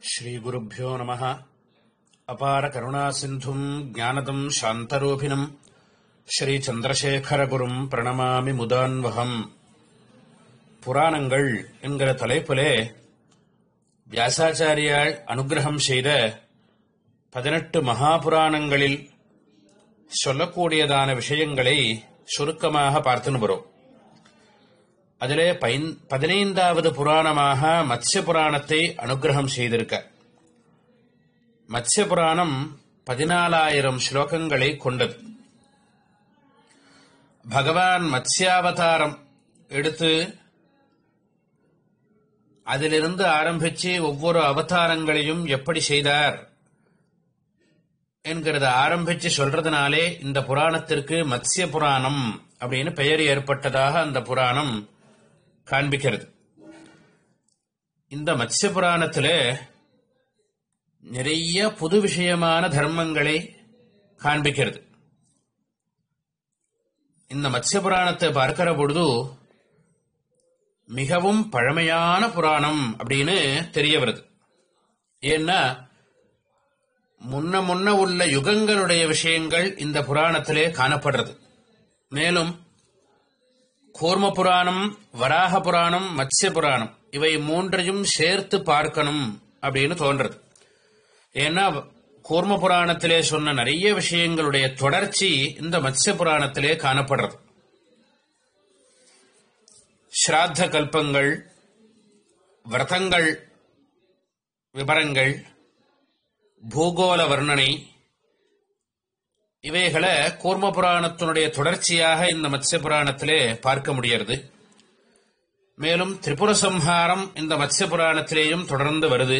श्रीगुरुभ्यो नमः अपारकरुणासिन्धुम् ज्ञानदम् शान्तरूपिणम् ஸ்ரீச்சந்திரசேகரகுரும் பிரணமாமி முதான்வகம் புராணங்கள் என்கிற தலைப்பிலே வியாசாச்சாரியால் அனுகிரகம் செய்த பதினெட்டு மகாபுராணங்களில் சொல்லக்கூடியதான விஷயங்களை சுருக்கமாக பார்த்துன்னு வரும் அதிலே பைன்- பதினைந்தாவது புராணமாக மத்ஸ்ய புராணத்தை அனுகிரகம் செய்திருக்க மத்ஸ்ய புராணம் பதினாலாயிரம் ஸ்லோகங்களை கொண்டது பகவான் மத்ஸ்யாவதாரம் எடுத்து அதிலிருந்து ஆரம்பிச்சு ஒவ்வொரு அவதாரங்களையும் எப்படி செய்தார் என்கிறத ஆரம்பிச்சு சொல்றதுனாலே இந்த புராணத்திற்கு மத்ஸ்ய புராணம் அப்படின்னு பெயர் ஏற்பட்டதாக அந்த புராணம் காண்பிக்கிறது இந்த மத்ஸ்ய புராணத்திலே நிறைய புது விஷயமான தர்மங்களை காண்பிக்கிறது இந்த மத்ஸ்ய புராணத்தை பார்க்கிற பொழுது மிகவும் பழமையான புராணம் அப்படின்னு தெரிய வருது ஏன்னா முன்ன முன்ன உள்ள யுகங்களுடைய விஷயங்கள் இந்த புராணத்திலே காணப்படுறது மேலும் கூர்ம புராணம் வராக புராணம் மத்ஸ்ய புராணம் இவை மூன்றையும் சேர்த்து பார்க்கணும் அப்படின்னு தோன்றது ஏன்னா கூர்ம புராணத்திலே சொன்ன நிறைய விஷயங்களுடைய தொடர்ச்சி இந்த மத்ஸ்ய புராணத்திலே காணப்படுறது ஸ்ராத்த கல்பங்கள் விரதங்கள் விவரங்கள் பூகோள வர்ணனை இவைகளை கூர்ம புராணத்தினுடைய தொடர்ச்சியாக இந்த மத்ஸ்ய புராணத்திலே பார்க்க முடிகிறது மேலும் திரிபுர சம்ஹாரம் இந்த மத்ஸ்ய புராணத்திலேயும் தொடர்ந்து வருது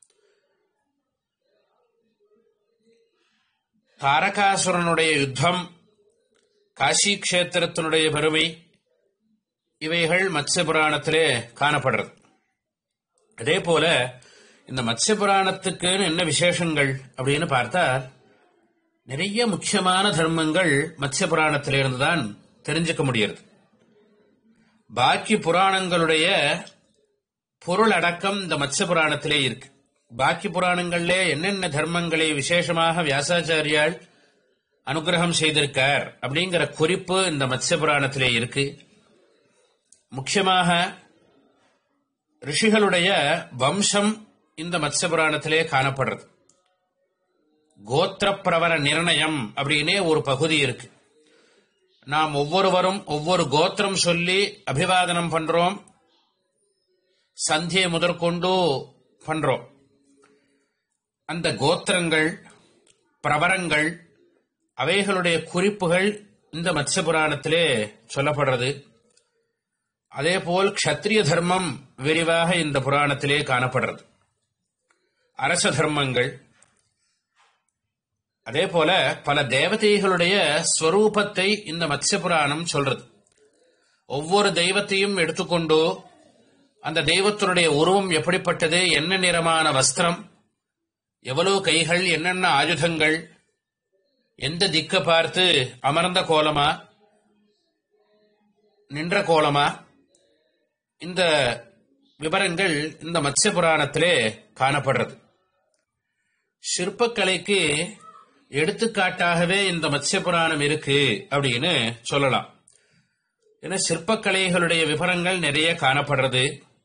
தாரகாசுரனுடைய யுத்தம் காசி கஷேத்திரத்தினுடைய பெருமை இவைகள் மத்ஸ்ய புராணத்திலே காணப்படுறது அதே போல இந்த மத்ஸ்ய புராணத்துக்குன்னு என்ன விசேஷங்கள் அப்படின்னு பார்த்தா நிறைய முக்கியமான தர்மங்கள் மத்ஸ்ய புராணத்திலிருந்து தான் தெரிஞ்சுக்க முடிகிறது பாக்கி புராணங்களுடைய பொருள் அடக்கம் இந்த மத்ஸ்ய புராணத்திலே இருக்கு பாக்கி புராணங்கள்ல என்னென்ன தர்மங்களை விசேஷமாக வியாசாச்சாரியால் அனுகிரகம் செய்திருக்கார் அப்படிங்கிற குறிப்பு இந்த மத்ஸ்ய புராணத்திலே இருக்கு முக்கியமாக ரிஷிகளுடைய வம்சம் இந்த மத்ஸ்ய புராணத்திலே காணப்படுறது கோத்திரப்பிரவர நிர்ணயம் அப்படின்னே ஒரு பகுதி இருக்கு நாம் ஒவ்வொருவரும் ஒவ்வொரு கோத்திரம் சொல்லி அபிவாதனம் பண்றோம் சந்தியை முதற்கொண்டு பண்றோம் அந்த கோத்திரங்கள் பிரபரங்கள் அவைகளுடைய குறிப்புகள் இந்த மத்ஸ்ய புராணத்திலே சொல்லப்படுறது அதேபோல் க்ஷத்ரிய தர்மம் விரிவாக இந்த புராணத்திலே காணப்படுறது அரச தர்மங்கள் அதே போல பல தேவதைகளுடைய ஸ்வரூபத்தை இந்த மத்ஸ்ய புராணம் சொல்றது ஒவ்வொரு தெய்வத்தையும் எடுத்துக்கொண்டு அந்த தெய்வத்தினுடைய உருவம் எப்படிப்பட்டது என்ன நிறமான வஸ்திரம் எவ்வளவு கைகள் என்னென்ன ஆயுதங்கள் எந்த திக்க பார்த்து அமர்ந்த கோலமா நின்ற கோலமா இந்த விவரங்கள் இந்த மத்ஸ்ய புராணத்திலே காணப்படுறது சிற்பக்கலைக்கு எடுத்துக்காட்டாகவே இந்த மத்ஸ்ய புராணம் இருக்கு அப்படின்னு சொல்லலாம் ஏன்னா சிற்பக்கலைகளுடைய விவரங்கள் நிறைய காணப்படுறது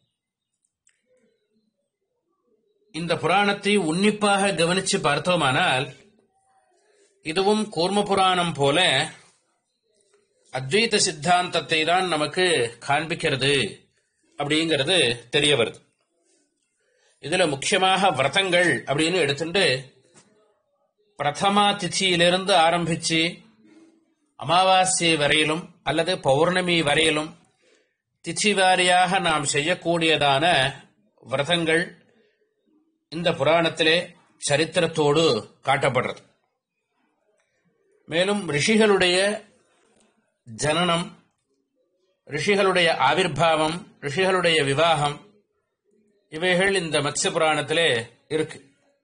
இந்த புராணத்தை உன்னிப்பாக கவனிச்சு பார்த்தோமானால் இதுவும் கூர்ம புராணம் போல அத்வைத சித்தாந்தத்தை தான் நமக்கு காண்பிக்கிறது அப்படிங்கிறது தெரிய வருது இதுல முக்கியமாக விரதங்கள் அப்படின்னு எடுத்துட்டு பிரதமா திதியிலிருந்து ஆரம்பிச்சு அமாவாசை வரையிலும் அல்லது பௌர்ணமி வரையிலும் திதி வாரியாக நாம் செய்யக்கூடியதான விரதங்கள் இந்த புராணத்திலே சரித்திரத்தோடு காட்டப்படுறது மேலும் ரிஷிகளுடைய ஜனனம் ரிஷிகளுடைய ஆவிர்வாவம் ரிஷிகளுடைய விவாகம் இவைகள் இந்த மத்ஸ்ய புராணத்திலே இருக்கு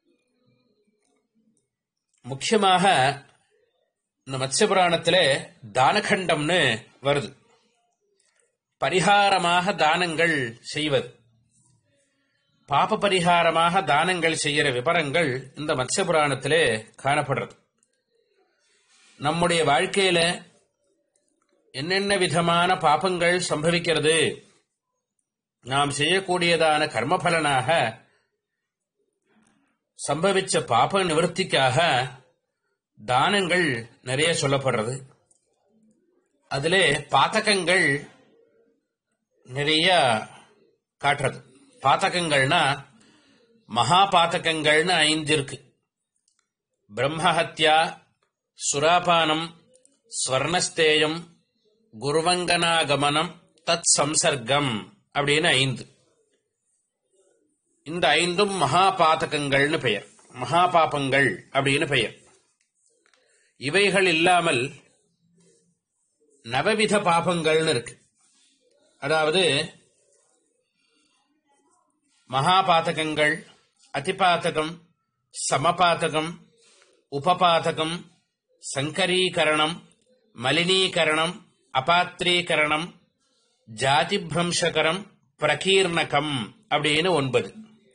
முக்கியமாக இந்த மத்ஸ்ய புராணத்திலே தானகண்டம்னு வருது பரிகாரமாக தானங்கள் செய்வது பாப பரிகாரமாக தானங்கள் செய்கிற விவரங்கள் இந்த மத்ஸ்ய புராணத்திலே காணப்படுறது நம்முடைய வாழ்க்கையில என்னென்ன விதமான பாபங்கள் சம்பவிக்கிறது நாம் செய்யக்கூடியதான கர்மபலனாக சம்பவிச்ச பாப நிவர்த்திக்காக தானங்கள் நிறைய சொல்லப்படுறது அதிலே பாத்தகங்கள் நிறைய காட்டுறது பாத்தகங்கள்னா மகா பாத்தகங்கள்னு ஐந்து இருக்கு பிரம்மஹத்யா சுராபானம் ஸ்வர்ணஸ்தேயம் குருவங்கனாகமனம் தத் சம்சர்க்கம் அப்படின்னு ஐந்து இந்த ஐந்தும் மகா பாதகங்கள்னு பெயர் மகா பாபங்கள் அப்படின்னு பெயர் இவைகள் இல்லாமல் நவவித பாபங்கள்னு இருக்கு அதாவது மகாபாதகங்கள் அதிபாதகம் சமபாதகம் உபபாதகம் சங்கரீகரணம் மலினீகரணம் அபாத்திரீகரணம் ஜாதிபிரம்சகரம் பிரகீர்ணகம் அப்படின்னு ஒன்பது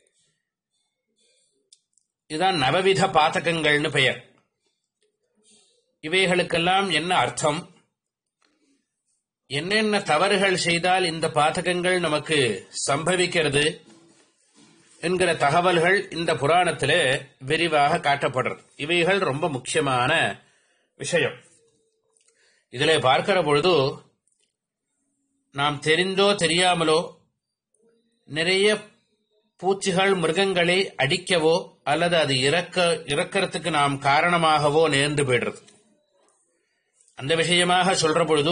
இதுதான் நவவித பாதகங்கள்னு பெயர் இவைகளுக்கெல்லாம் என்ன அர்த்தம் என்னென்ன தவறுகள் செய்தால் இந்த பாதகங்கள் நமக்கு சம்பவிக்கிறது என்கிற தகவல்கள் இந்த புராணத்திலே விரிவாக காட்டப்படுறது இவைகள் ரொம்ப முக்கியமான விஷயம் இதிலே பார்க்கிற பொழுது நாம் தெரிந்தோ தெரியாமலோ நிறைய பூச்சிகள் மிருகங்களை அடிக்கவோ அல்லது அது இறக்க இறக்கிறதுக்கு நாம் காரணமாகவோ நேர்ந்து போயிடுறது அந்த விஷயமாக சொல்ற பொழுது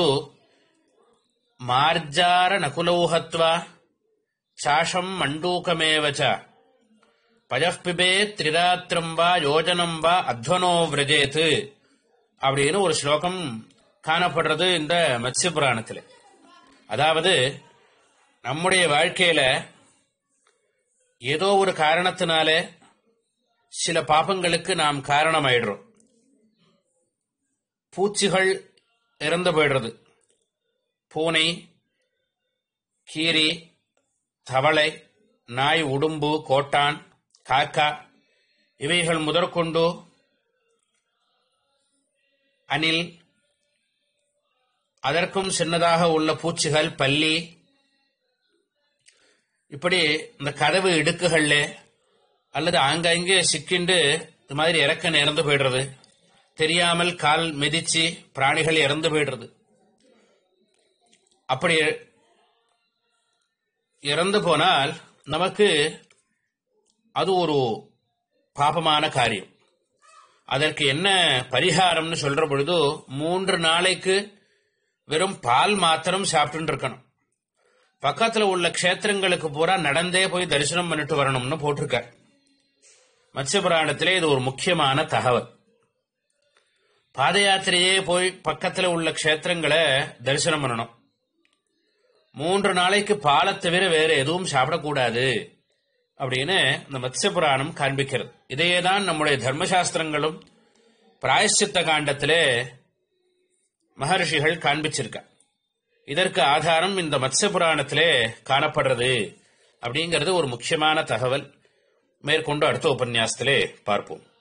மார்ஜார நகுலௌஹத்வா சாஷம் மண்டூகமேவச்ச பயப்பிபே திரிராத்திரம் வா யோஜனம் வா அத்வனோ விரஜேத்து அப்படின்னு ஒரு ஸ்லோகம் காணப்படுறது இந்த மத்ஸ்ய புராணத்தில் அதாவது நம்முடைய வாழ்க்கையில ஏதோ ஒரு காரணத்தினால சில பாபங்களுக்கு நாம் காரணமாயிடுறோம் பூச்சிகள் இறந்து போயிடுறது பூனை கீரி தவளை நாய் உடும்பு கோட்டான் காக்கா இவைகள் முதற்கொண்டு அணில் அதற்கும் சின்னதாக உள்ள பூச்சிகள் பல்லி இப்படி இந்த கதவு இடுக்குகள்ல அல்லது ஆங்காங்கே சிக்கிண்டு இது மாதிரி இறக்க இறந்து போயிடுறது தெரியாமல் கால் மிதிச்சு பிராணிகள் இறந்து போயிடுறது அப்படி இறந்து போனால் நமக்கு அது ஒரு பாபமான காரியம் அதற்கு என்ன பரிகாரம்னு சொல்ற பொழுது மூன்று நாளைக்கு வெறும் பால் மாத்திரம் சாப்பிட்டு இருக்கணும் பக்கத்துல உள்ள க்ஷேத்திரங்களுக்கு பூரா நடந்தே போய் தரிசனம் பண்ணிட்டு வரணும்னு போட்டிருக்கார் மத்ஸ்ய புராணத்திலே இது ஒரு முக்கியமான தகவல் பாத யாத்திரையே போய் பக்கத்துல உள்ள க்ஷேத்திரங்களை தரிசனம் பண்ணணும் மூன்று நாளைக்கு பாலை தவிர வேற எதுவும் சாப்பிடக்கூடாது அப்படின்னு இந்த மத்ஸ்ய புராணம் காண்பிக்கிறது இதையே தான் நம்முடைய தர்மசாஸ்திரங்களும் பிராயஷ்சித்த காண்டத்திலே மகர்ஷிகள் காண்பிச்சிருக்க இதற்கு ஆதாரம் இந்த மத்ஸ்ய புராணத்திலே காணப்படுறது அப்படிங்கிறது ஒரு முக்கியமான தகவல் மேற்கொண்டு அடுத்த உபன்யாசத்திலே பார்ப்போம்